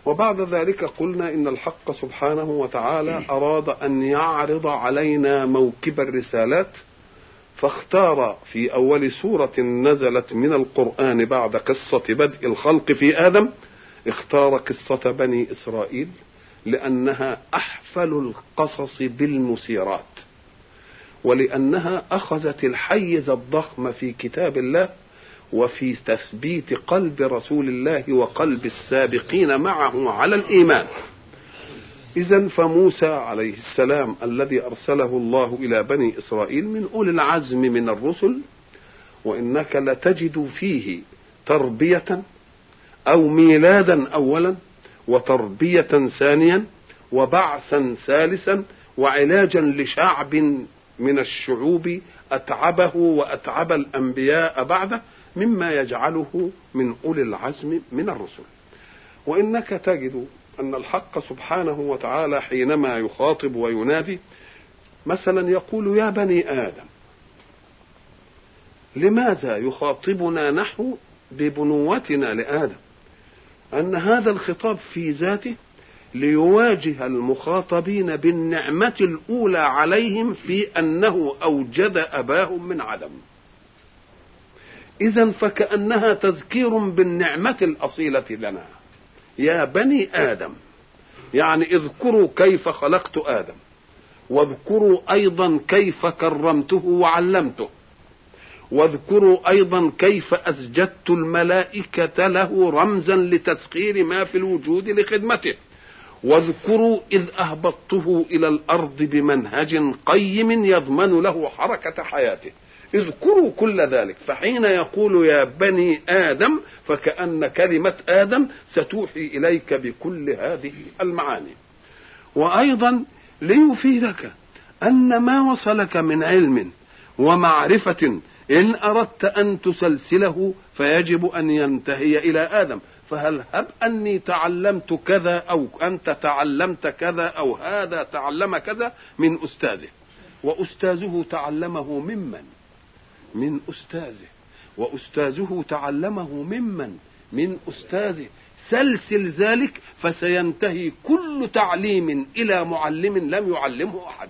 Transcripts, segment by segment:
وبعد ذلك قلنا إن الحق سبحانه وتعالى أراد أن يعرض علينا موكب الرسالات فاختار في أول سورة نزلت من القرآن بعد قصة بدء الخلق في آدم اختار قصة بني إسرائيل لأنها أحفل القصص بالمسيرات ولأنها أخذت الحيز الضخم في كتاب الله وفي تثبيت قلب رسول الله وقلب السابقين معه على الإيمان إذا فموسى عليه السلام الذي أرسله الله إلى بني إسرائيل من أولي العزم من الرسل وإنك لتجد فيه تربية أو ميلادا أولا وتربية ثانيا وبعثا ثالثا وعلاجا لشعب من الشعوب أتعبه وأتعب الأنبياء بعده مما يجعله من أولي العزم من الرسل وإنك تجد أن الحق سبحانه وتعالى حينما يخاطب وينادي مثلا يقول يا بني آدم لماذا يخاطبنا نحن ببنوتنا لآدم أن هذا الخطاب في ذاته ليواجه المخاطبين بالنعمة الأولى عليهم في أنه أوجد أباهم من عدم إذا فكأنها تذكير بالنعمة الأصيلة لنا يا بني آدم يعني اذكروا كيف خلقت آدم واذكروا أيضا كيف كرمته وعلمته واذكروا أيضا كيف أسجدت الملائكة له رمزا لتسخير ما في الوجود لخدمته واذكروا إذ أهبطته إلى الأرض بمنهج قيم يضمن له حركة حياته اذكروا كل ذلك فحين يقول يا بني آدم فكأن كلمة آدم ستوحي إليك بكل هذه المعاني وأيضا ليفيدك أن ما وصلك من علم ومعرفة إن أردت أن تسلسله فيجب أن ينتهي إلى آدم فهل هب أني تعلمت كذا أو أنت تعلمت كذا أو هذا تعلم كذا من أستاذه وأستاذه تعلمه ممن من أستاذه وأستاذه تعلمه ممن من أستاذه سلسل ذلك فسينتهي كل تعليم إلى معلم لم يعلمه أحد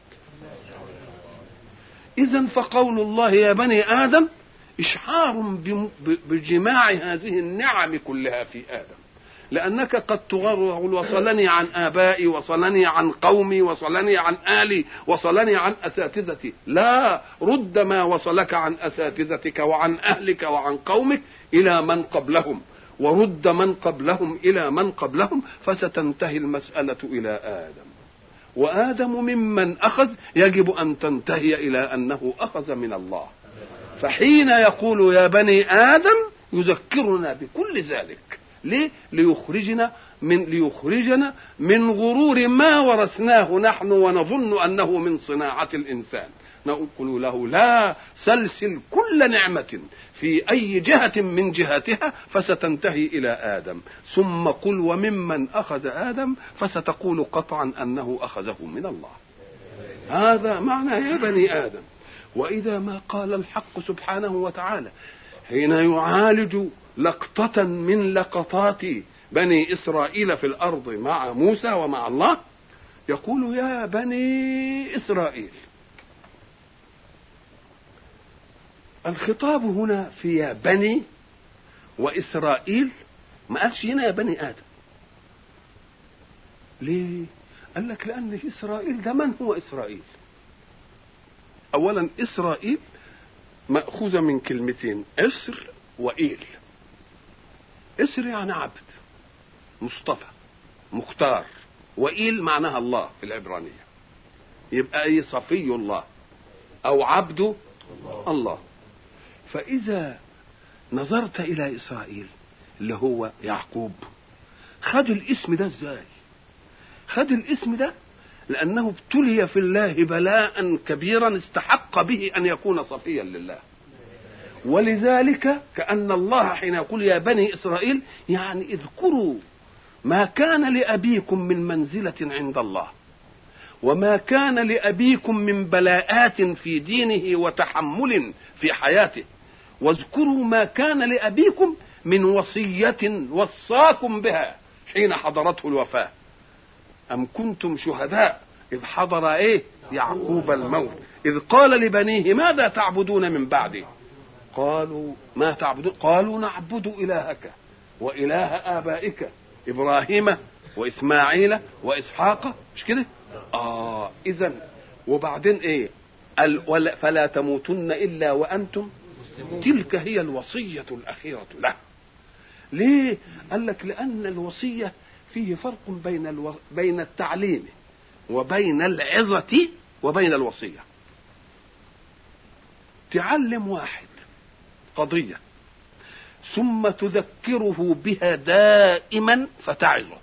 إذا فقول الله يا بني آدم إشعار بجماع هذه النعم كلها في آدم لأنك قد تقول وصلني عن آبائي وصلني عن قومي وصلني عن آلي وصلني عن أساتذتي لا رد ما وصلك عن أساتذتك وعن أهلك وعن قومك إلى من قبلهم ورد من قبلهم إلى من قبلهم فستنتهي المسألة إلى آدم وآدم ممن أخذ يجب أن تنتهي إلى أنه أخذ من الله فحين يقول يا بني آدم يذكرنا بكل ذلك ليه؟ ليخرجنا من ليخرجنا من غرور ما ورثناه نحن ونظن انه من صناعه الانسان نقول له لا سلسل كل نعمة في أي جهة من جهاتها فستنتهي إلى آدم ثم قل وممن أخذ آدم فستقول قطعا أنه أخذه من الله هذا معنى يا بني آدم وإذا ما قال الحق سبحانه وتعالى حين يعالج لقطة من لقطات بني إسرائيل في الأرض مع موسى ومع الله يقول يا بني إسرائيل الخطاب هنا في يا بني وإسرائيل ما قالش هنا يا بني آدم ليه؟ قال لك لأن إسرائيل ده من هو إسرائيل؟ أولا إسرائيل مأخوذة من كلمتين إسر وإيل إسر يعني عبد مصطفى مختار وإيل معناها الله في العبرانية يبقى أي صفي الله أو عبد الله, الله. فإذا نظرت إلى إسرائيل اللي هو يعقوب خد الاسم ده ازاي خد الاسم ده لأنه ابتلي في الله بلاء كبيرا استحق به أن يكون صفيا لله ولذلك كأن الله حين يقول يا بني إسرائيل يعني اذكروا ما كان لأبيكم من منزلة عند الله وما كان لأبيكم من بلاءات في دينه وتحمل في حياته واذكروا ما كان لأبيكم من وصية وصاكم بها حين حضرته الوفاة أم كنتم شهداء إذ حضر إيه يعقوب الموت إذ قال لبنيه ماذا تعبدون من بعدي قالوا ما تعبدون قالوا نعبد إلهك وإله آبائك إبراهيم وإسماعيل وإسحاق مش كده آه إذا وبعدين إيه فلا تموتن إلا وأنتم تلك هي الوصية الأخيرة له ليه قال لك لأن الوصية فيه فرق بين الو... بين التعليم وبين العظة وبين الوصية تعلم واحد قضية ثم تذكره بها دائما فتعظه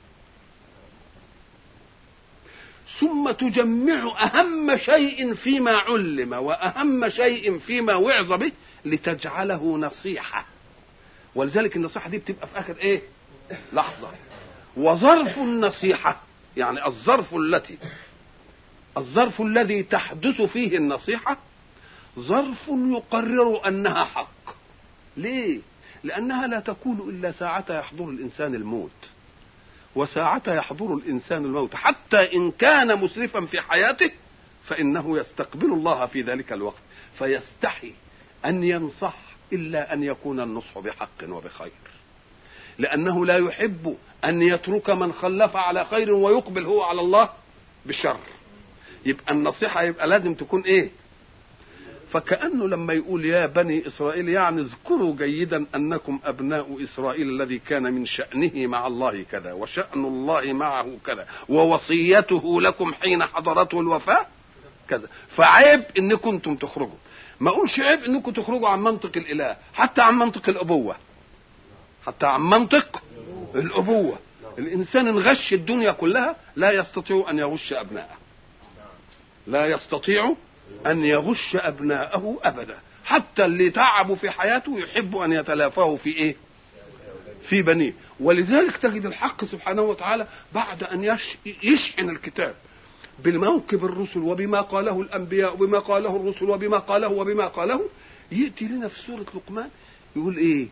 ثم تجمع أهم شيء فيما علم وأهم شيء فيما وعظ به لتجعله نصيحة ولذلك النصيحة دي بتبقى في آخر إيه لحظة وظرف النصيحة يعني الظرف التي الظرف الذي تحدث فيه النصيحة ظرف يقرر أنها حق ليه لأنها لا تكون إلا ساعة يحضر الإنسان الموت وساعة يحضر الإنسان الموت حتى إن كان مسرفا في حياته فإنه يستقبل الله في ذلك الوقت فيستحي أن ينصح إلا أن يكون النصح بحق وبخير لأنه لا يحب أن يترك من خلف على خير ويقبل هو على الله بشر يبقى النصيحة يبقى لازم تكون إيه فكأنه لما يقول يا بني إسرائيل يعني اذكروا جيدا أنكم أبناء إسرائيل الذي كان من شأنه مع الله كذا وشأن الله معه كذا ووصيته لكم حين حضرته الوفاة كذا فعيب إن كنتم تخرجوا ما أقولش عيب إنكم تخرجوا عن منطق الإله حتى عن منطق الأبوة حتى عن منطق الأبوة الإنسان إن غش الدنيا كلها لا يستطيع أن يغش أبناءه لا يستطيع أن يغش أبناءه أبدا حتى اللي تعبوا في حياته يحب أن يتلافاه في إيه في بنيه ولذلك تجد الحق سبحانه وتعالى بعد أن يشحن الكتاب بالموكب الرسل وبما قاله الأنبياء وبما قاله الرسل وبما قاله وبما قاله يأتي لنا في سورة لقمان يقول إيه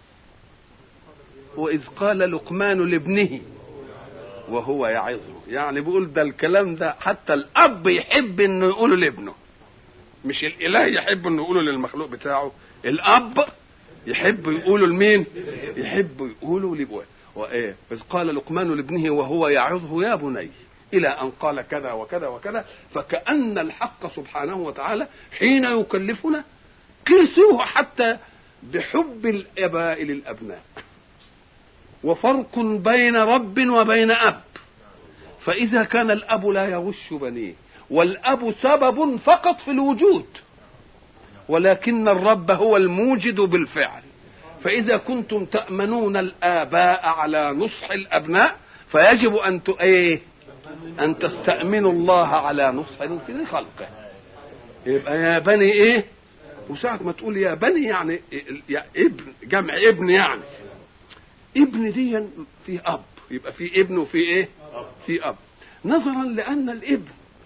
وإذ قال لقمان لابنه وهو يعظه يعني بيقول ده الكلام ده حتى الأب يحب إنه يقوله لابنه مش الاله يحب انه يقوله للمخلوق بتاعه الاب يحب يقوله لمين يحب يقوله لابوه وايه اذ قال لقمان لابنه وهو يعظه يا بني الى ان قال كذا وكذا وكذا فكان الحق سبحانه وتعالى حين يكلفنا قيسوه حتى بحب الاباء للابناء وفرق بين رب وبين اب فاذا كان الاب لا يغش بنيه والأب سبب فقط في الوجود ولكن الرب هو الموجد بالفعل فإذا كنتم تأمنون الآباء على نصح الأبناء فيجب أن إيه؟ أن تستأمنوا الله على نصح في خلقه يبقى يا بني إيه وساعة ما تقول يا بني يعني يا ابن جمع ابن يعني ابن دي في أب يبقى في ابن وفي إيه في أب نظرا لأن الابن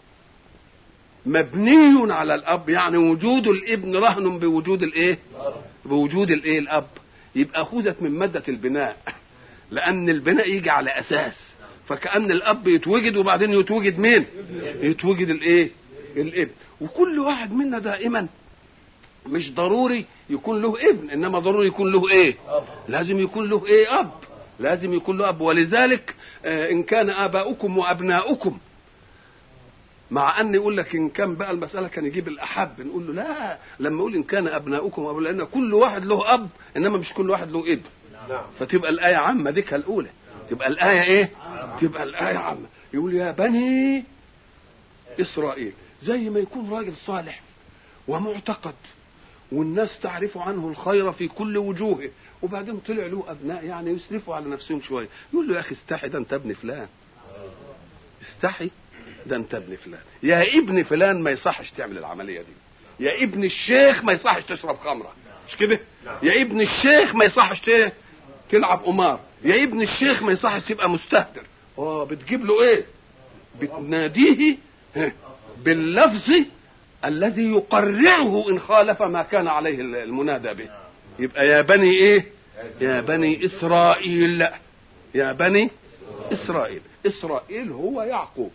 مبني على الاب يعني وجود الابن رهن بوجود الايه بوجود الايه الاب يبقى اخذت من ماده البناء لان البناء يجي على اساس فكان الاب يتوجد وبعدين يتوجد مين يتوجد الايه الابن وكل واحد منا دائما مش ضروري يكون له ابن انما ضروري يكون له ايه لازم يكون له ايه اب لازم يكون له اب ولذلك آه ان كان اباؤكم وابناؤكم مع ان يقول لك ان كان بقى المساله كان يجيب الاحب نقول له لا لما اقول ان كان ابناؤكم وابناؤكم لان كل واحد له اب انما مش كل واحد له ابن فتبقى الايه عامه ديك الاولى تبقى الايه ايه تبقى الايه عامه يقول يا بني اسرائيل زي ما يكون راجل صالح ومعتقد والناس تعرف عنه الخير في كل وجوهه وبعدين طلع له ابناء يعني يسرفوا على نفسهم شويه يقول له يا اخي استحي ده انت ابن فلان استحي ده انت ابن فلان يا ابن فلان ما يصحش تعمل العمليه دي يا ابن الشيخ ما يصحش تشرب خمره مش كده يا ابن الشيخ ما يصحش تلعب قمار يا ابن الشيخ ما يصحش تبقى مستهتر اه بتجيب له ايه بتناديه باللفظ الذي يقرعه ان خالف ما كان عليه المنادى به يبقى يا بني ايه يا بني اسرائيل يا بني اسرائيل اسرائيل هو يعقوب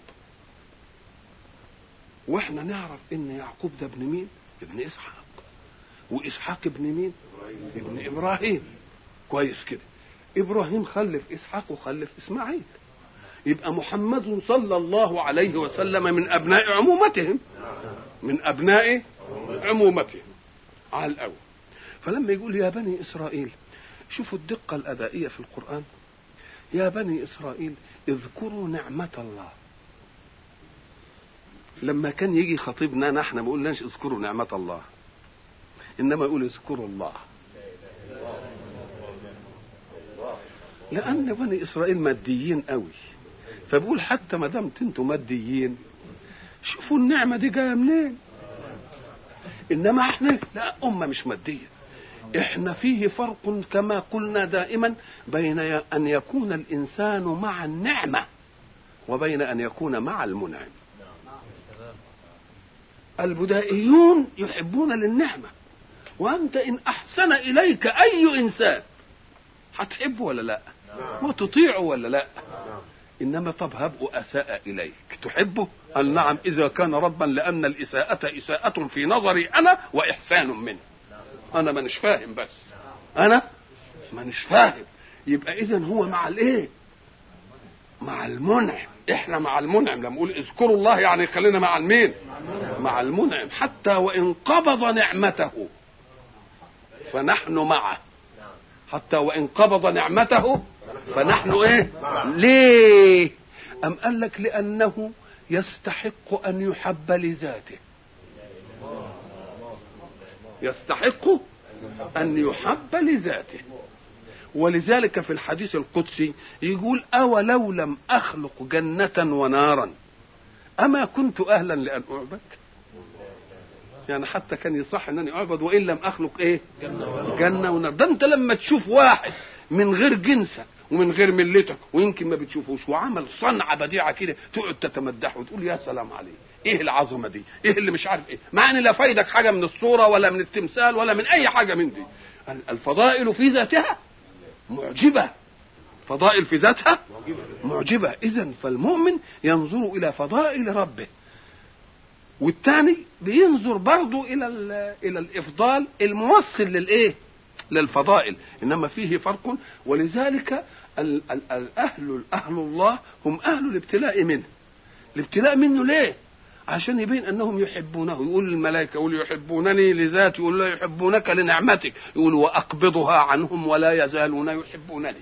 واحنا نعرف ان يعقوب ده ابن مين ابن اسحاق واسحاق ابن مين ابن ابراهيم كويس كده ابراهيم خلف اسحاق وخلف اسماعيل يبقى محمد صلى الله عليه وسلم من ابناء عمومتهم من ابناء عمومتهم على الاول فلما يقول يا بني اسرائيل شوفوا الدقه الادائيه في القران يا بني اسرائيل اذكروا نعمه الله لما كان يجي خطيبنا نحن ما قلناش اذكروا نعمه الله انما يقول اذكروا الله لان بني اسرائيل ماديين قوي فبقول حتى ما دامت انتم ماديين شوفوا النعمه دي جايه منين انما احنا لا امه مش ماديه احنا فيه فرق كما قلنا دائما بين ان يكون الانسان مع النعمه وبين ان يكون مع المنعم البدائيون يحبون للنعمه وانت ان احسن اليك اي انسان هتحبه ولا لا وتطيعه ولا لا انما طب هب اساء اليك تحبه قال نعم اذا كان ربا لان الاساءه اساءه في نظري انا واحسان منه انا مانيش فاهم بس انا مانيش فاهم يبقى اذا هو مع الايه مع المنعم احنا مع المنعم لما نقول اذكروا الله يعني خلينا مع المين مع المنعم حتى وان قبض نعمته فنحن معه حتى وان قبض نعمته فنحن ايه ليه ام قال لك لانه يستحق ان يحب لذاته يستحق ان يحب لذاته ولذلك في الحديث القدسي يقول اولو لم اخلق جنه ونارا اما كنت اهلا لان اعبد يعني حتى كان يصح انني اعبد وان لم اخلق ايه جنه ونار ده انت لما تشوف واحد من غير جنسك ومن غير ملتك ويمكن ما بتشوفوش وعمل صنعه بديعه كده تقعد تتمدحه وتقول يا سلام عليه ايه العظمه دي ايه اللي مش عارف ايه مع ان لا فايدك حاجه من الصوره ولا من التمثال ولا من اي حاجه من دي الفضائل في ذاتها معجبه فضائل في ذاتها معجبه اذا فالمؤمن ينظر الى فضائل ربه والثاني بينظر برضه الى الى الافضال الموصل للايه للفضائل انما فيه فرق ولذلك الاهل اهل الله هم اهل الابتلاء منه الابتلاء منه ليه عشان يبين انهم يحبونه يقول الملائكه يقول يحبونني لذاتي يقول لا يحبونك لنعمتك يقول واقبضها عنهم ولا يزالون يحبونني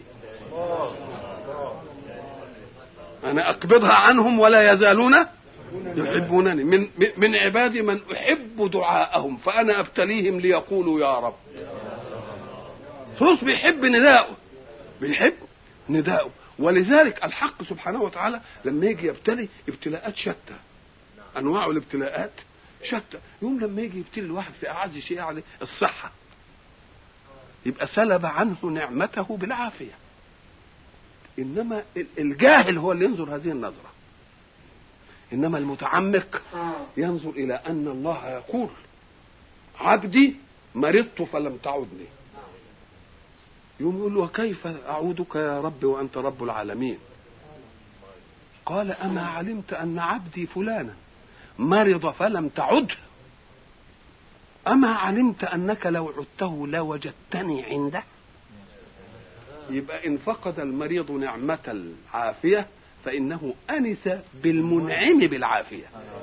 انا اقبضها عنهم ولا يزالون يحبونني من من عبادي من احب دعاءهم فانا ابتليهم ليقولوا يا رب فلوس بيحب نداءه بيحب نداءه ولذلك الحق سبحانه وتعالى لما يجي يبتلي ابتلاءات شتى انواع الابتلاءات شتى يوم لما يجي يبتلي الواحد في اعز شيء عليه الصحه يبقى سلب عنه نعمته بالعافيه انما الجاهل هو اللي ينظر هذه النظره انما المتعمق ينظر الى ان الله يقول عبدي مرضت فلم تعدني يوم يقول له وكيف اعودك يا رب وانت رب العالمين قال اما علمت ان عبدي فلانا مرض فلم تعده اما علمت انك لو عدته لوجدتني عنده يبقى ان فقد المريض نعمه العافيه فانه انس بالمنعم بالعافيه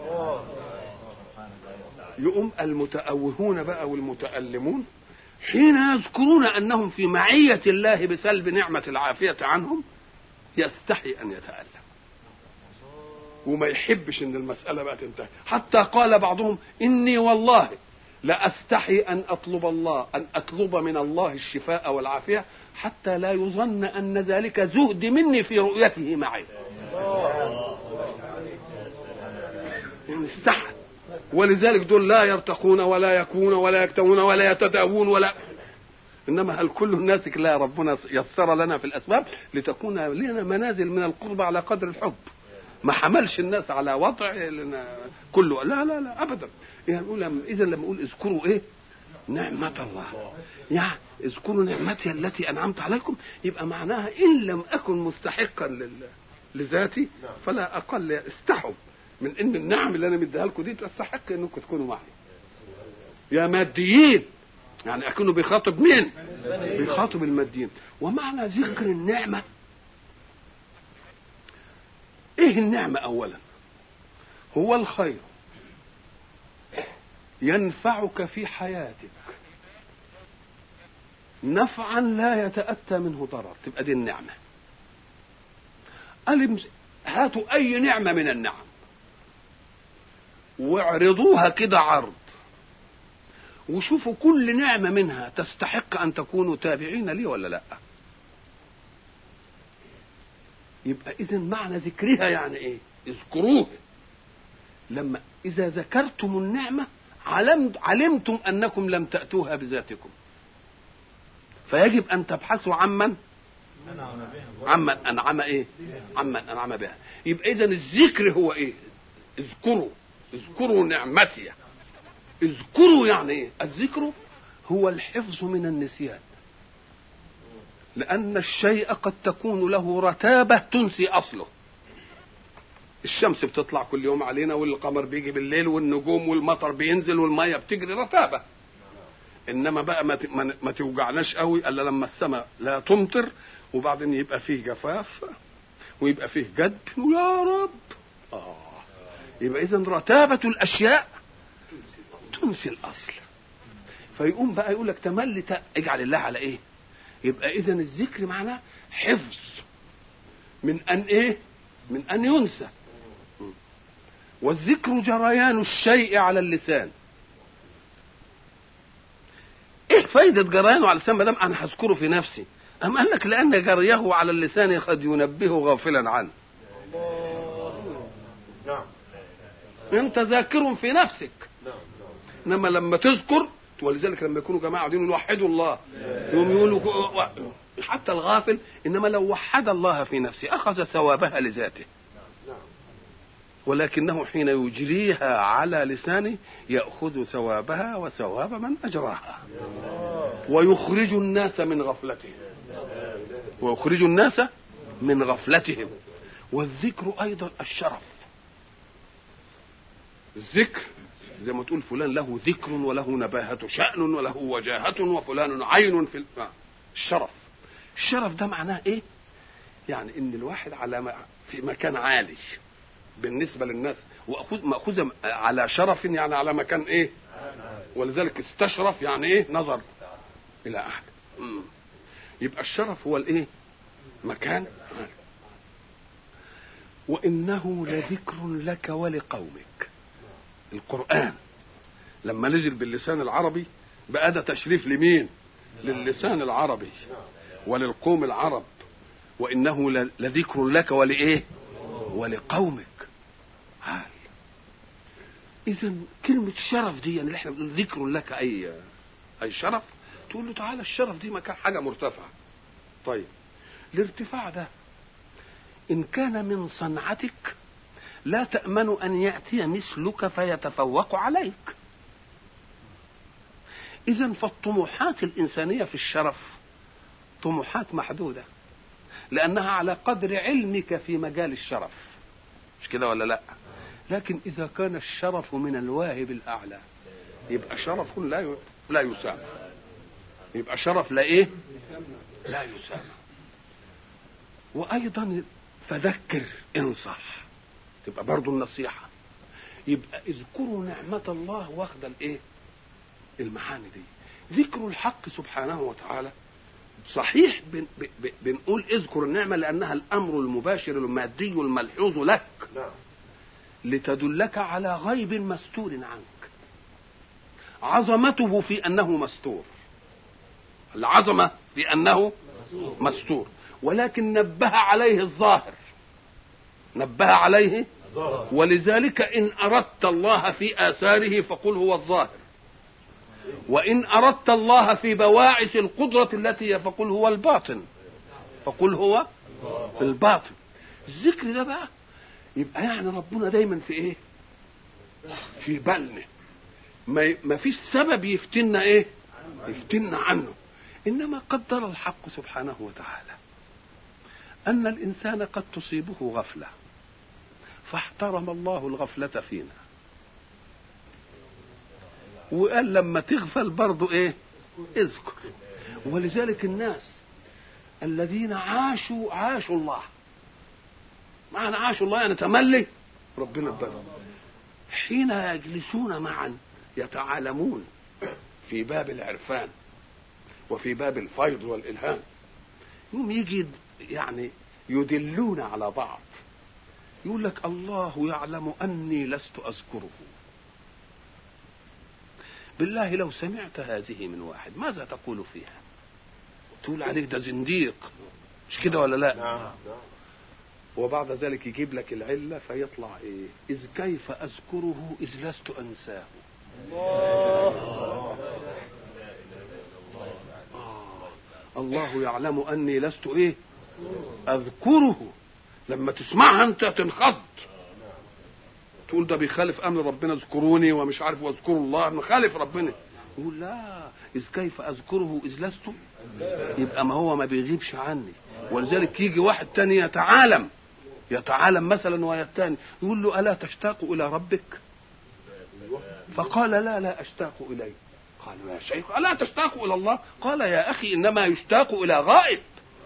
يقوم المتأوهون بقى والمتألمون حين يذكرون انهم في معية الله بسلب نعمة العافية عنهم يستحي ان يتألم وما يحبش ان المسألة بقى تنتهي حتى قال بعضهم اني والله لأستحي أن أطلب الله أن أطلب من الله الشفاء والعافية حتى لا يظن أن ذلك زهد مني في رؤيته معي استحى ولذلك دول لا يرتقون ولا يكون ولا يكتوون ولا يتداوون ولا انما هل كل الناس لا ربنا يسر لنا في الاسباب لتكون لنا منازل من القرب على قدر الحب ما حملش الناس على وضع لنا كله لا لا لا ابدا يعني نقول اذا لما اقول اذكروا ايه نعمة الله يعني اذكروا نعمتي التي أنعمت عليكم يبقى معناها إن لم أكن مستحقا لل... لذاتي فلا أقل استحب من إن النعم اللي أنا مديها لكم دي تستحق إنكم تكونوا معي يا ماديين يعني أكنه بيخاطب مين؟ بيخاطب الماديين ومعنى ذكر النعمة إيه النعمة أولا؟ هو الخير ينفعك في حياتك نفعا لا يتأتى منه ضرر تبقى دي النعمة ألم هاتوا أي نعمة من النعم واعرضوها كده عرض وشوفوا كل نعمة منها تستحق أن تكونوا تابعين لي ولا لا يبقى إذن معنى ذكرها يعني إيه اذكروه لما إذا ذكرتم النعمة علمت علمتم أنكم لم تأتوها بذاتكم فيجب أن تبحثوا عمن عمن أنعم إيه عمن أنعم بها يبقى إذا الذكر هو إيه اذكروا اذكروا نعمتي اذكروا يعني ايه الذكر هو الحفظ من النسيان لأن الشيء قد تكون له رتابة تنسي أصله الشمس بتطلع كل يوم علينا والقمر بيجي بالليل والنجوم والمطر بينزل والمية بتجري رتابة إنما بقى ما ما توجعناش قوي إلا لما السماء لا تمطر وبعدين يبقى فيه جفاف ويبقى فيه جد ويا رب آه يبقى إذا رتابة الأشياء تنسي الاصل فيقوم بقى يقول لك تملي اجعل الله على ايه يبقى اذا الذكر معناه حفظ من ان ايه من ان ينسى والذكر جريان الشيء على اللسان ايه فايدة جريانه على اللسان ما دام انا هذكره في نفسي أم قال لك لأن جريه على اللسان قد ينبه غافلا عنه أنت ذاكر في نفسك انما لما تذكر ولذلك لما يكونوا جماعه قاعدين يوحدوا الله يوم يقولوا حتى الغافل انما لو وحد الله في نفسه اخذ ثوابها لذاته ولكنه حين يجريها على لسانه ياخذ ثوابها وثواب من اجراها ويخرج الناس من غفلتهم ويخرج الناس من غفلتهم والذكر ايضا الشرف الذكر زي ما تقول فلان له ذكر وله نباهة شأن وله وجاهة وفلان عين في الشرف الشرف ده معناه ايه يعني ان الواحد على في مكان عالي بالنسبة للناس مأخوذة على شرف يعني على مكان ايه ولذلك استشرف يعني ايه نظر الى احد يبقى الشرف هو الايه مكان عالي وانه لذكر لك ولقومك القرآن لما نزل باللسان العربي بقى ده تشريف لمين؟ للسان العربي وللقوم العرب وإنه لذكر لك ولإيه؟ ولقومك عال إذا كلمة شرف دي يعني اللي احنا بنقول ذكر لك أي أي شرف تقول له تعالى الشرف دي مكان حاجة مرتفعة طيب الارتفاع ده إن كان من صنعتك لا تأمن أن يأتي مثلك فيتفوق عليك إذا فالطموحات الإنسانية في الشرف طموحات محدودة لأنها على قدر علمك في مجال الشرف مش كده ولا لا لكن إذا كان الشرف من الواهب الأعلى يبقى شرف لا لا يسامى يبقى شرف لا إيه لا يسامى وأيضا فذكر انصح تبقى برضو النصيحة يبقى اذكروا نعمة الله واخد الايه المعاني دي ذكر الحق سبحانه وتعالى صحيح بن ب بنقول اذكر النعمة لأنها الأمر المباشر المادي الملحوظ لك لتدلك على غيب مستور عنك عظمته في أنه مستور العظمة في أنه مستور ولكن نبه عليه الظاهر نبه عليه ولذلك إن أردت الله في آثاره فقل هو الظاهر وإن أردت الله في بواعث القدرة التي فقل هو الباطن فقل هو الباطن الذكر ده بقى يبقى يعني ربنا دايما في ايه في بالنا ما ما فيش سبب يفتنا ايه يفتنا عنه انما قدر الحق سبحانه وتعالى ان الانسان قد تصيبه غفله فاحترم الله الغفله فينا وقال لما تغفل برضه ايه اذكر ولذلك الناس الذين عاشوا عاشوا الله معنى عاشوا الله يعني تملي ربنا اداهم حين يجلسون معا يتعالمون في باب العرفان وفي باب الفيض والإلهام يوم يجي يعني يدلون على بعض يقول لك الله يعلم أني لست أذكره بالله لو سمعت هذه من واحد ماذا تقول فيها تقول عليك ده زنديق مش كده ولا لا نعم وبعد ذلك يجيب لك العلة فيطلع ايه إذ كيف أذكره إذ لست أنساه الله الله يعلم أني لست إيه أذكره لما تسمعها أنت تنخض تقول ده بيخالف أمر ربنا اذكروني ومش عارف واذكروا الله مخالف ربنا يقول لا إذ كيف أذكره إذ لست يبقى ما هو ما بيغيبش عني ولذلك يجي واحد تاني يتعالم يتعالم مثلا ويا الثاني يقول له ألا تشتاق إلى ربك فقال لا لا أشتاق إليه قال يا شيخ ألا تشتاق إلى الله قال يا أخي إنما يشتاق إلى غائب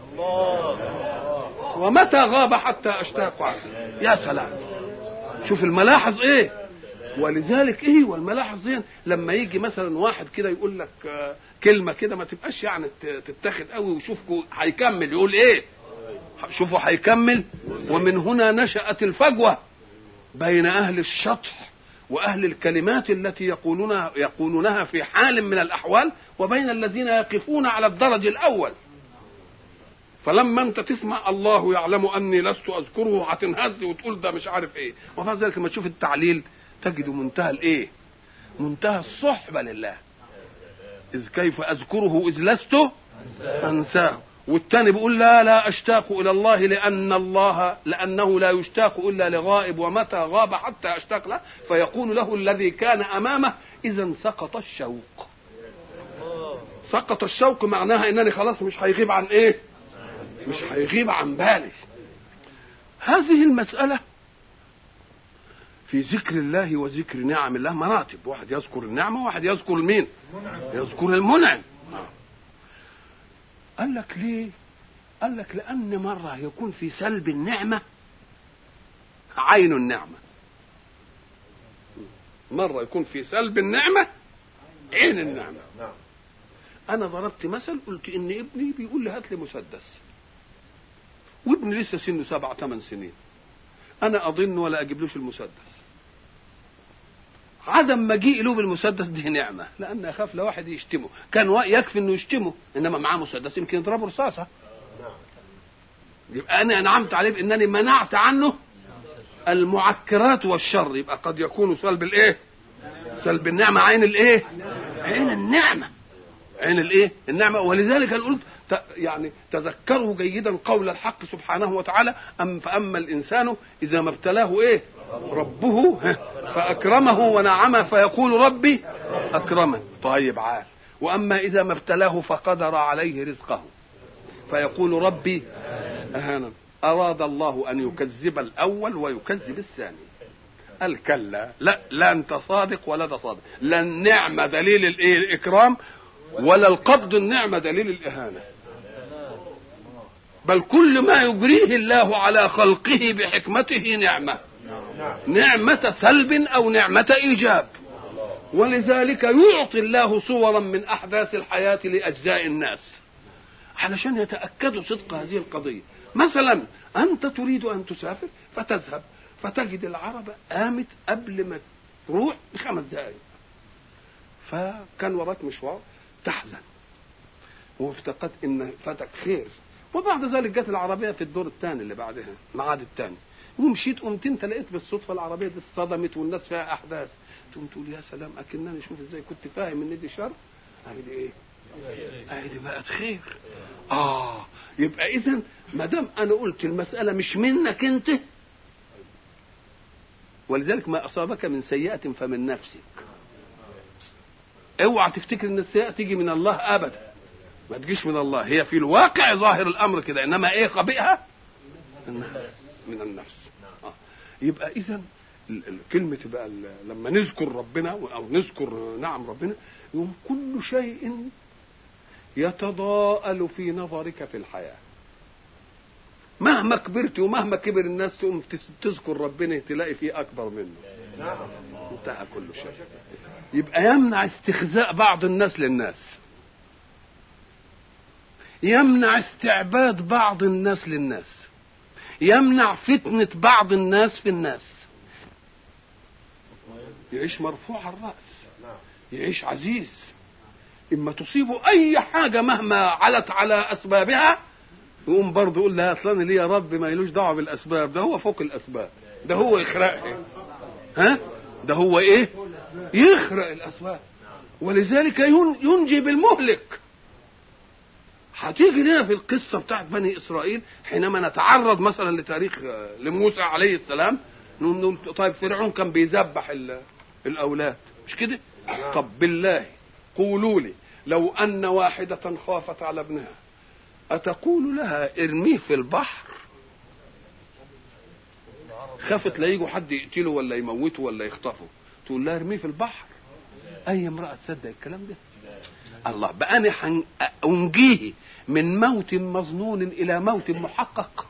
ومتى غاب حتى أشتاق عنه يا سلام شوف الملاحظ إيه ولذلك ايه والملاحظ دي لما يجي مثلا واحد كده يقول لك كلمه كده ما تبقاش يعني تتاخد قوي وشوف هيكمل يقول ايه شوفوا هيكمل ومن هنا نشأت الفجوة بين أهل الشطح وأهل الكلمات التي يقولونها يقولونها في حال من الأحوال وبين الذين يقفون على الدرج الأول فلما انت تسمع الله يعلم اني لست اذكره هتنهز وتقول ده مش عارف ايه وبعد ذلك لما تشوف التعليل تجد منتهى الايه منتهى الصحبه لله اذ كيف اذكره اذ لست انساه والتاني بيقول لا لا اشتاق الى الله لان الله لانه لا يشتاق الا لغائب ومتى غاب حتى اشتاق له فيقول له الذي كان امامه اذا سقط الشوق سقط الشوق معناها انني خلاص مش هيغيب عن ايه مش هيغيب عن بالي هذه المساله في ذكر الله وذكر نعم الله مراتب واحد يذكر النعمه وواحد يذكر المين يذكر المنعم قال لك ليه قال لك لأن مرة يكون في سلب النعمة عين النعمة مرة يكون في سلب النعمة عين النعمة أنا ضربت مثل قلت إن ابني بيقول لي هات لي مسدس وابني لسه سنه سبع ثمان سنين أنا أظن ولا أجيبلوش المسدس عدم مجيء له بالمسدس دي نعمه لان اخاف لو واحد يشتمه كان يكفي انه يشتمه انما معاه مسدس يمكن يضربه رصاصه يبقى انا انعمت عليه بانني منعت عنه المعكرات والشر يبقى قد يكون سلب الايه سلب النعمه عين الايه عين النعمه عين الايه النعمه ولذلك انا قلت يعني تذكروا جيدا قول الحق سبحانه وتعالى أم فأما الإنسان إذا ما ابتلاه إيه ربه فأكرمه ونعمه فيقول ربي أكرمن طيب عال وأما إذا ما ابتلاه فقدر عليه رزقه فيقول ربي أهانا أراد الله أن يكذب الأول ويكذب الثاني قال كلا لا لا أنت صادق ولا ده صادق لا النعمة دليل الإيه الإكرام ولا القبض النعمة دليل الإهانة بل كل ما يجريه الله على خلقه بحكمته نعمة نعمة سلب أو نعمة إيجاب ولذلك يعطي الله صورا من أحداث الحياة لأجزاء الناس علشان يتأكدوا صدق هذه القضية مثلا أنت تريد أن تسافر فتذهب فتجد العربة قامت قبل ما تروح بخمس دقائق فكان وراك مشوار تحزن وافتقدت ان فاتك خير وبعد ذلك جت العربيه في الدور الثاني اللي بعدها الميعاد الثاني ومشيت قمت انت لقيت بالصدفه العربيه دي اتصدمت والناس فيها احداث تقوم تقول يا سلام اكنني شوف ازاي كنت فاهم ان دي شر اهي دي ايه؟ اهي دي بقت خير اه يبقى اذا ما دام انا قلت المساله مش منك انت ولذلك ما اصابك من سيئه فمن نفسك اوعى تفتكر ان السيئه تيجي من الله ابدا ما تجيش من الله هي في الواقع ظاهر الامر كده انما ايه قبيئها من النفس آه. يبقى اذا كلمة بقى لما نذكر ربنا أو نذكر نعم ربنا يوم كل شيء يتضاءل في نظرك في الحياة مهما كبرت ومهما كبر الناس تقوم تذكر ربنا تلاقي فيه أكبر منه انتهى كل شيء يبقى يمنع استخزاء بعض الناس للناس يمنع استعباد بعض الناس للناس يمنع فتنة بعض الناس في الناس يعيش مرفوع الرأس يعيش عزيز إما تصيبه أي حاجة مهما علت على أسبابها يقوم برضه يقول لها أصلا ليه يا رب ما يلوش دعوة بالأسباب ده هو فوق الأسباب ده هو يخرقها ها ده هو إيه يخرق الأسباب ولذلك ينجي بالمهلك هتيجي لنا في القصه بتاعت بني اسرائيل حينما نتعرض مثلا لتاريخ لموسى عليه السلام نقول طيب فرعون كان بيذبح الاولاد مش كده طب بالله قولوا لي لو ان واحده خافت على ابنها اتقول لها ارميه في البحر خافت لا يجوا حد يقتله ولا يموته ولا يخطفه تقول لها ارميه في البحر اي امراه تصدق الكلام ده الله بقى انا انجيه من موت مظنون الى موت محقق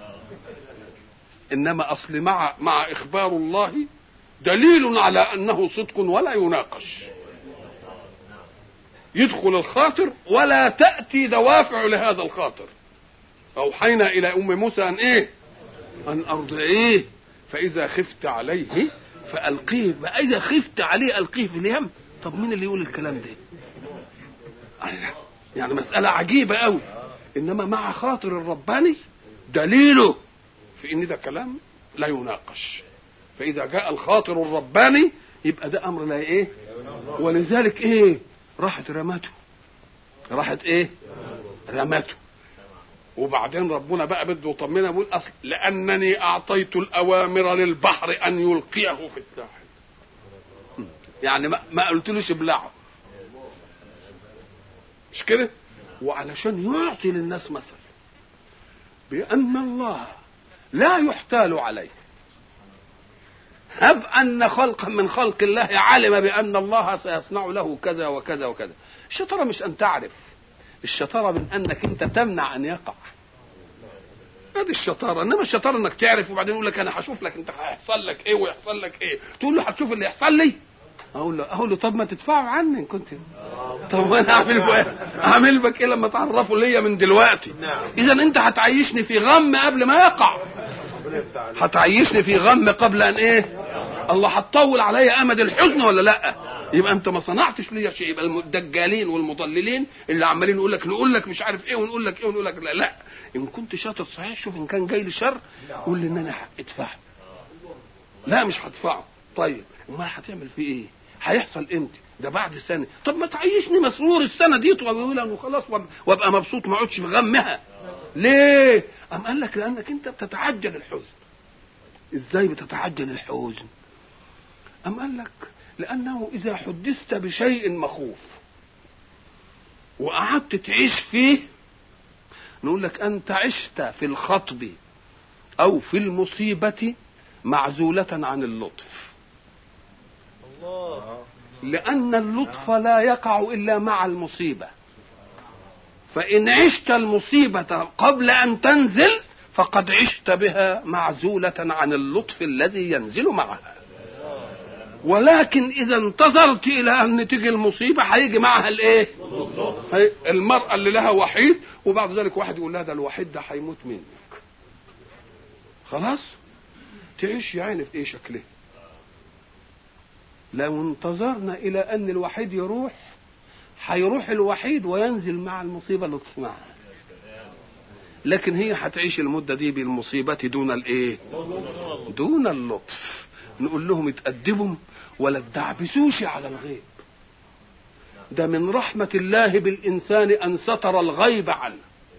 انما اصل مع مع اخبار الله دليل على انه صدق ولا يناقش يدخل الخاطر ولا تاتي دوافع لهذا الخاطر اوحينا الى ام موسى ان ايه ان ارضعيه فاذا خفت عليه فالقيه فاذا خفت عليه القيه في اليم طب مين اللي يقول الكلام ده يعني مساله عجيبه قوي انما مع خاطر الرباني دليله في ان ده كلام لا يناقش فاذا جاء الخاطر الرباني يبقى ده امر لا ايه ولذلك ايه راحت رمته راحت ايه رمته وبعدين ربنا بقى بده يطمنها بيقول اصل لانني اعطيت الاوامر للبحر ان يلقيه في الساحل يعني ما, ما قلتلوش ابلعه مش كده وعلشان يعطي للناس مثل بان الله لا يحتال عليه هب أن خلقا من خلق الله علم بأن الله سيصنع له كذا وكذا وكذا الشطارة مش أن تعرف الشطارة من أنك أنت تمنع أن يقع هذه الشطارة إنما الشطارة أنك تعرف وبعدين يقول لك أنا هشوف لك أنت هيحصل لك إيه ويحصل لك إيه تقول له هتشوف اللي يحصل لي اقول له اقول له طب ما تدفعوا عني ان كنت طب انا اعمل ايه اعمل بك ايه لما تعرفوا ليا من دلوقتي اذا انت هتعيشني في غم قبل ما يقع هتعيشني في غم قبل ان ايه الله هتطول عليا امد الحزن ولا لا يبقى انت ما صنعتش ليا شيء يبقى الدجالين والمضللين اللي عمالين يقول لك نقول لك مش عارف ايه ونقول لك ايه ونقول لك لا لا ان كنت شاطر صحيح شوف ان كان جاي لي شر قول لي ان انا ادفع لا مش هدفعه طيب امال هتعمل فيه ايه هيحصل امتى ده بعد سنه طب ما تعيشني مسرور السنه دي طويلا وخلاص وابقى مبسوط ما اقعدش في غمها ليه ام قال لك لانك انت بتتعجل الحزن ازاي بتتعجل الحزن ام قال لك لانه اذا حدثت بشيء مخوف وقعدت تعيش فيه نقول لك انت عشت في الخطب او في المصيبه معزوله عن اللطف لأن اللطف لا يقع إلا مع المصيبة فإن عشت المصيبة قبل أن تنزل فقد عشت بها معزولة عن اللطف الذي ينزل معها ولكن إذا انتظرت إلى أن تيجي المصيبة هيجي معها الإيه؟ المرأة اللي لها وحيد وبعد ذلك واحد يقول لها ده الوحيد ده هيموت منك خلاص تعيش يا عيني في إيه شكله لو انتظرنا الى ان الوحيد يروح هيروح الوحيد وينزل مع المصيبه لطف معها لكن هي هتعيش المده دي بالمصيبه دون الايه دون اللطف نقول لهم اتأدبوا ولا تدعبسوش على الغيب ده من رحمة الله بالإنسان أن ستر الغيب عنه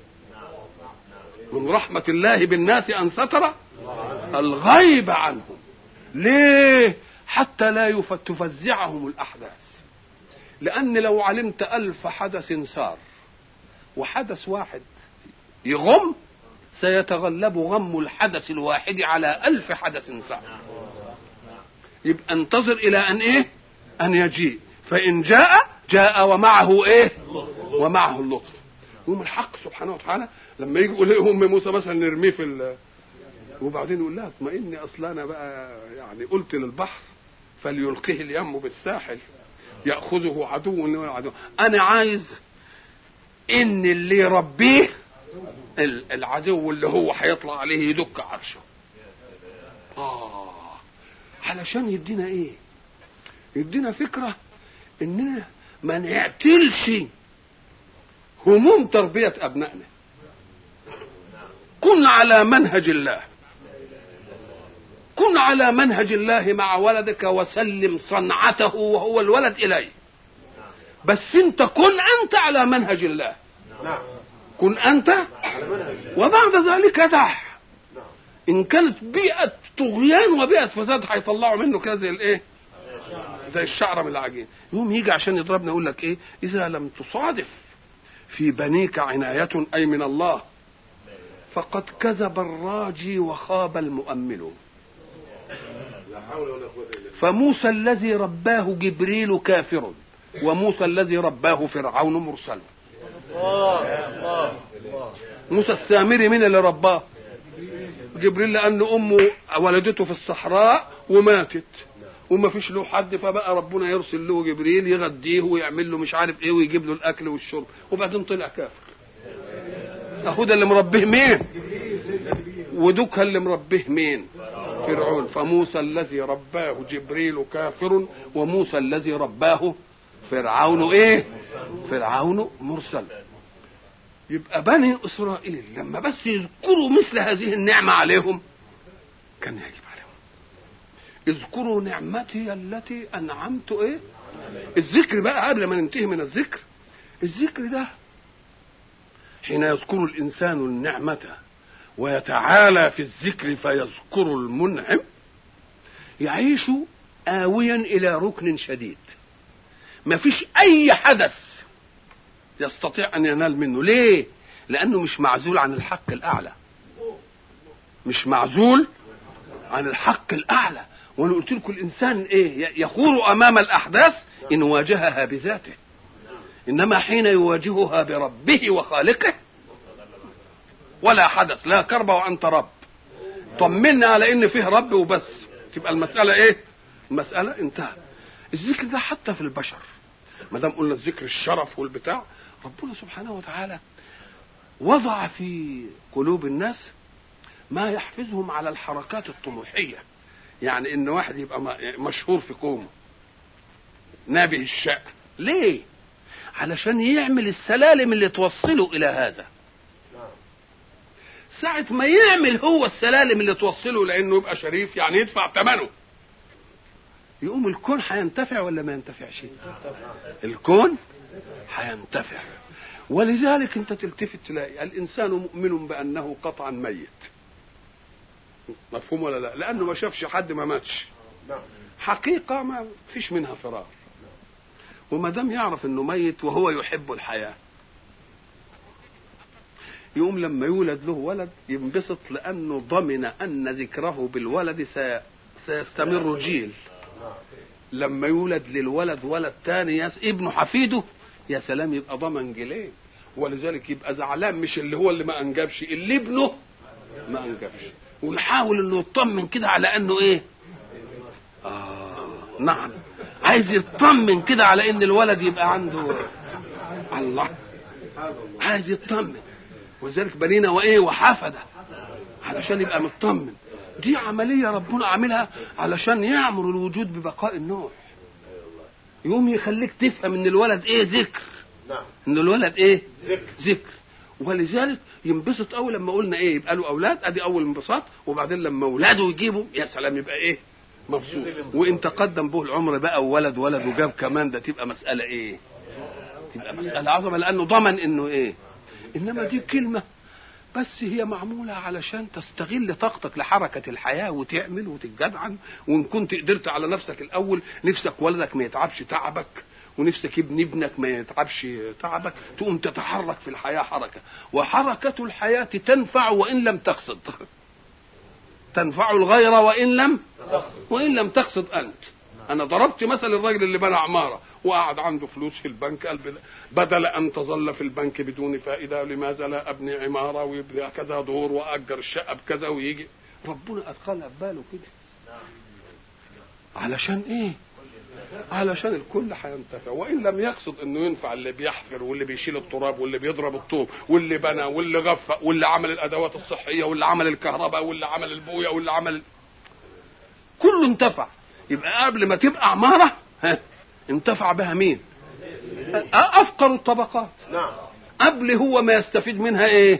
من رحمة الله بالناس أن ستر الغيب عنهم ليه حتى لا تفزعهم الأحداث لأن لو علمت ألف حدث صار وحدث واحد يغم سيتغلب غم الحدث الواحد على ألف حدث صار يبقى انتظر إلى أن إيه أن يجيء فإن جاء جاء ومعه إيه ومعه اللطف يوم الحق سبحانه وتعالى لما يجي يقول ام موسى مثلا نرميه في ال... وبعدين يقول لها اطمئني اصل انا بقى يعني قلت للبحر فليلقيه اليم بالساحل ياخذه عدو عدو انا عايز ان اللي يربيه العدو اللي هو هيطلع عليه يدك عرشه اه علشان يدينا ايه يدينا فكره اننا ما نعتلش هموم تربيه ابنائنا كن على منهج الله كن على منهج الله مع ولدك وسلم صنعته وهو الولد اليه بس انت كن انت على منهج الله كن انت وبعد ذلك دع ان كانت بيئه طغيان وبيئه فساد هيطلعوا منه كده زي الايه زي الشعره من العجين يوم يجي عشان يضربنا يقول لك ايه اذا لم تصادف في بنيك عنايه اي من الله فقد كذب الراجي وخاب المؤمل فموسى الذي رباه جبريل كافر وموسى الذي رباه فرعون مرسل موسى السامري من اللي رباه جبريل لأن أمه ولدته في الصحراء وماتت وما فيش له حد فبقى ربنا يرسل له جبريل يغديه ويعمل له مش عارف ايه ويجيب له الاكل والشرب وبعدين طلع كافر اهو ده اللي مربيه مين ودوكها اللي مربيه مين فرعون فموسى الذي رباه جبريل كافر وموسى الذي رباه فرعون ايه فرعون مرسل يبقى بني اسرائيل لما بس يذكروا مثل هذه النعمه عليهم كان يجب عليهم اذكروا نعمتي التي انعمت ايه الذكر بقى قبل ما ننتهي من الذكر الذكر ده حين يذكر الانسان النعمه ويتعالى في الذكر فيذكر المنعم يعيش آويا إلى ركن شديد ما فيش أي حدث يستطيع أن ينال منه ليه؟ لأنه مش معزول عن الحق الأعلى مش معزول عن الحق الأعلى وأنا قلت لكم الإنسان إيه يخور أمام الأحداث إن واجهها بذاته إنما حين يواجهها بربه وخالقه ولا حدث لا كرب وانت رب طمنا على ان فيه رب وبس تبقى المساله ايه المساله انتهت الذكر ده حتى في البشر ما دام قلنا الذكر الشرف والبتاع ربنا سبحانه وتعالى وضع في قلوب الناس ما يحفزهم على الحركات الطموحيه يعني ان واحد يبقى مشهور في قومه نابه الشأن ليه علشان يعمل السلالم اللي توصله الى هذا ساعة ما يعمل هو السلالم اللي توصله لأنه يبقى شريف يعني يدفع ثمنه يقوم الكون هينتفع ولا ما ينتفعش الكون هينتفع ولذلك انت تلتفت تلاقي الانسان مؤمن بانه قطعا ميت مفهوم ولا لا لانه ما شافش حد ما ماتش حقيقه ما فيش منها فرار وما دام يعرف انه ميت وهو يحب الحياه يقوم لما يولد له ولد ينبسط لانه ضمن ان ذكره بالولد سي... سيستمر جيل لما يولد للولد ولد تاني يس... ابنه حفيده يا سلام يبقى ضمن جيلين ولذلك يبقى زعلان مش اللي هو اللي ما انجبش اللي ابنه ما انجبش ويحاول انه يطمن كده على انه ايه آه نعم عايز يطمن كده على ان الولد يبقى عنده الله عايز يطمن ولذلك بنينا وايه وحفده علشان يبقى مطمن دي عملية ربنا عاملها علشان يعمر الوجود ببقاء النوع يقوم يخليك تفهم ان الولد ايه ذكر ان الولد ايه ذكر. ذكر ولذلك ينبسط قوي لما قلنا ايه يبقى له اولاد ادي اول انبساط وبعدين لما اولاده يجيبوا يا سلام يبقى ايه مبسوط وان تقدم به العمر بقى وولد ولد وجاب كمان ده تبقى مساله ايه تبقى مساله عظمه لانه ضمن انه ايه انما دي كلمه بس هي معمولة علشان تستغل طاقتك لحركة الحياة وتعمل وتتجدعن وإن كنت قدرت على نفسك الأول نفسك ولدك ما يتعبش تعبك ونفسك ابن ابنك ما يتعبش تعبك تقوم تتحرك في الحياه حركه وحركه الحياه تنفع وان لم تقصد تنفع الغير وان لم وان لم تقصد انت انا ضربت مثل الراجل اللي بنى عماره وقعد عنده فلوس في البنك قال بدل ان تظل في البنك بدون فائده لماذا لا ابني عماره ويبني كذا دور واجر الشقه بكذا ويجي ربنا ادخلها في باله كده علشان ايه علشان الكل هينتفع وان لم يقصد انه ينفع اللي بيحفر واللي بيشيل التراب واللي بيضرب الطوب واللي بنى واللي غفق واللي عمل الادوات الصحيه واللي عمل الكهرباء واللي عمل البويه واللي عمل كله انتفع يبقى قبل ما تبقى عماره ها انتفع بها مين افقر الطبقات نعم قبل هو ما يستفيد منها ايه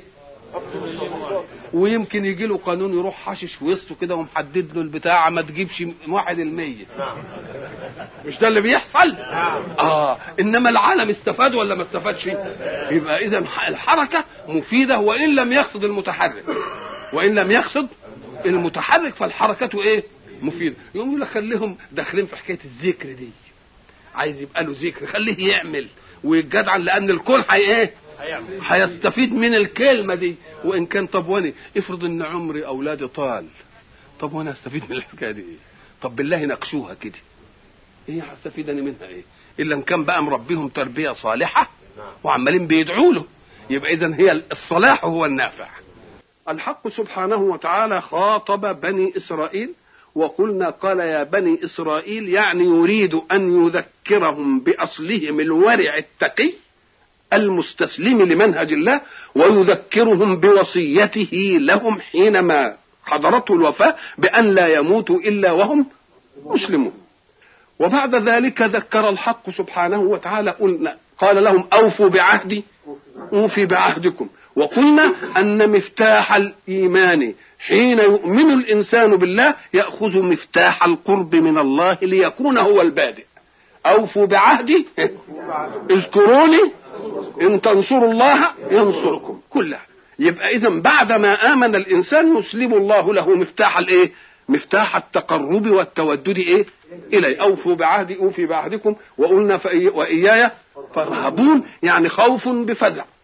ويمكن يجي له قانون يروح حاشش وسطه كده ومحدد له البتاع ما تجيبش واحد المية نعم مش ده اللي بيحصل نعم اه انما العالم استفاد ولا ما استفادش يبقى اذا الحركه مفيده وان لم يقصد المتحرك وان لم يقصد المتحرك فالحركه ايه مفيده يقوم يقول لك خليهم داخلين في حكايه الذكر دي عايز يبقى له ذكر خليه يعمل ويتجدعن لان الكل هي ايه هيعمل هيستفيد من الكلمه دي وان كان طب وانا افرض ان عمري اولادي طال طب وانا هستفيد من الحكايه دي ايه طب بالله ناقشوها كده ايه هستفيد انا منها ايه الا ان كان بقى مربيهم تربيه صالحه نعم وعمالين بيدعوا له يبقى اذا هي الصلاح هو النافع الحق سبحانه وتعالى خاطب بني اسرائيل وقلنا قال يا بني اسرائيل يعني يريد ان يذكرهم باصلهم الورع التقي المستسلم لمنهج الله ويذكرهم بوصيته لهم حينما حضرته الوفاه بان لا يموتوا الا وهم مسلمون وبعد ذلك ذكر الحق سبحانه وتعالى قلنا قال لهم اوفوا بعهدي اوفي بعهدكم وقلنا ان مفتاح الايمان حين يؤمن الانسان بالله ياخذ مفتاح القرب من الله ليكون هو البادئ اوفوا بعهدي اذكروني ان تنصروا الله ينصركم كلها يبقى اذا بعدما امن الانسان يسلم الله له مفتاح الايه مفتاح التقرب والتودد ايه الي اوفوا بعهدي اوفي بعهدكم وقلنا فإي واياي فارهبون يعني خوف بفزع